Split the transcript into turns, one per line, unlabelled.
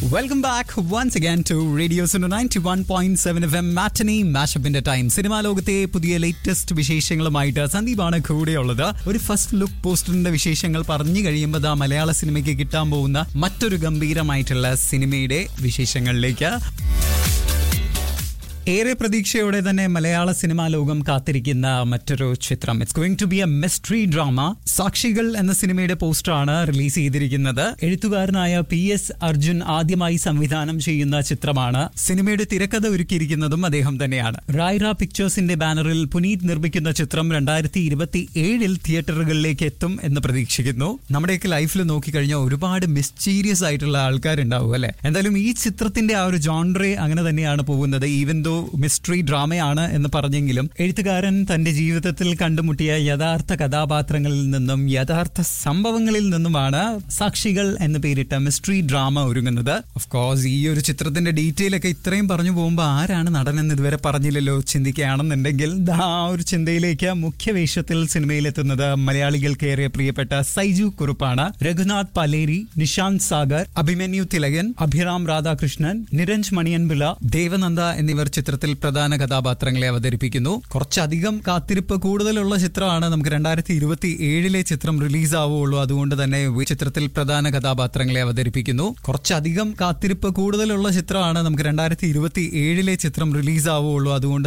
welcome back once again to radio Sunu ninety one point seven F M matinee മാഷപ്പിന്റെ time cinema ലോകത്തെ പുതിയ latest വിശേഷങ്ങളുമായിട്ട് സന്ദീപാണ് കൂടെയുള്ളത് ഒരു first look പോസ്റ്ററിന്റെ വിശേഷങ്ങൾ പറഞ്ഞു കഴിയുമ്പോൾ ദാ മലയാള സിനിമയ്ക്ക് കിട്ടാൻ പോകുന്ന മറ്റൊരു ഗംഭീരമായിട്ടുള്ള സിനിമയുടെ വിശേഷങ്ങളിലേക്ക് ഏറെ പ്രതീക്ഷയോടെ തന്നെ മലയാള സിനിമാ ലോകം കാത്തിരിക്കുന്ന മറ്റൊരു ചിത്രം it's going to be a mystery drama സാക്ഷികൾ എന്ന സിനിമയുടെ പോസ്റ്ററാണ് റിലീസ് ചെയ്തിരിക്കുന്നത് എഴുത്തുകാരനായ പി എസ് അർജുൻ ആദ്യമായി സംവിധാനം ചെയ്യുന്ന ചിത്രമാണ് സിനിമയുടെ തിരക്കഥ ഒരുക്കിയിരിക്കുന്നതും അദ്ദേഹം തന്നെയാണ് റായ്റ പിക്ചേഴ്സിന്റെ ബാനറിൽ പുനീത് നിർമ്മിക്കുന്ന ചിത്രം രണ്ടായിരത്തി ഇരുപത്തി ഏഴിൽ തിയേറ്ററുകളിലേക്ക് എത്തും എന്ന് പ്രതീക്ഷിക്കുന്നു നമ്മുടെയൊക്കെ ലൈഫിൽ നോക്കിക്കഴിഞ്ഞാൽ ഒരുപാട് മിസ്റ്റീരിയസ് ആയിട്ടുള്ള ആൾക്കാരുണ്ടാവും അല്ലെ എന്തായാലും ഈ ചിത്രത്തിന്റെ ആ ഒരു ജോൺറെ അങ്ങനെ തന്നെയാണ് പോകുന്നത് ഈവൻ ദോ മിസ്റ്ററി ഡ്രാമയാണ് എന്ന് പറഞ്ഞെങ്കിലും എഴുത്തുകാരൻ തന്റെ ജീവിതത്തിൽ കണ്ടുമുട്ടിയ യഥാർത്ഥ കഥാപാത്രങ്ങളിൽ നിന്നും യഥാർത്ഥ സംഭവങ്ങളിൽ നിന്നുമാണ് സാക്ഷികൾ എന്ന് പേരിട്ട മിസ്റ്ററി ഡ്രാമ ഒരുങ്ങുന്നത് ഓഫ് കോഴ്സ് ഈ ഒരു ചിത്രത്തിന്റെ ഡീറ്റെയിൽ ഒക്കെ ഇത്രയും പറഞ്ഞു പോകുമ്പോൾ ആരാണ് നടനെന്ന് ഇതുവരെ പറഞ്ഞില്ലല്ലോ ചിന്തിക്കുകയാണെന്നുണ്ടെങ്കിൽ ദാ ആ ഒരു ചിന്തയിലേക്ക് മുഖ്യവേഷത്തിൽ സിനിമയിലെത്തുന്നത് മലയാളികൾക്ക് ഏറെ പ്രിയപ്പെട്ട സൈജു കുറുപ്പാണ് രഘുനാഥ് പലേരി നിഷാന്ത് സാഗർ അഭിമന്യു തിലകൻ അഭിറാം രാധാകൃഷ്ണൻ നിരഞ്ജ് മണിയൻപിള്ള ദേവനന്ദ എന്നിവർ ചിത്രത്തിൽ പ്രധാന കഥാപാത്രങ്ങളെ അവതരിപ്പിക്കുന്നു കുറച്ചധികം കാത്തിരിപ്പ് കൂടുതലുള്ള ചിത്രമാണ് നമുക്ക് രണ്ടായിരത്തി ഇരുപത്തി ഏഴിലെ ചിത്രം റിലീസ് ആവുകയുള്ളൂ അതുകൊണ്ട് തന്നെ ഈ ചിത്രത്തിൽ പ്രധാന കഥാപാത്രങ്ങളെ അവതരിപ്പിക്കുന്നു കുറച്ചധികം കാത്തിരിപ്പ് കൂടുതലുള്ള ചിത്രമാണ് നമുക്ക് രണ്ടായിരത്തി ഇരുപത്തി ഏഴിലെ ചിത്രം റിലീസ് ആവുകയുള്ളൂ അതുകൊണ്ട്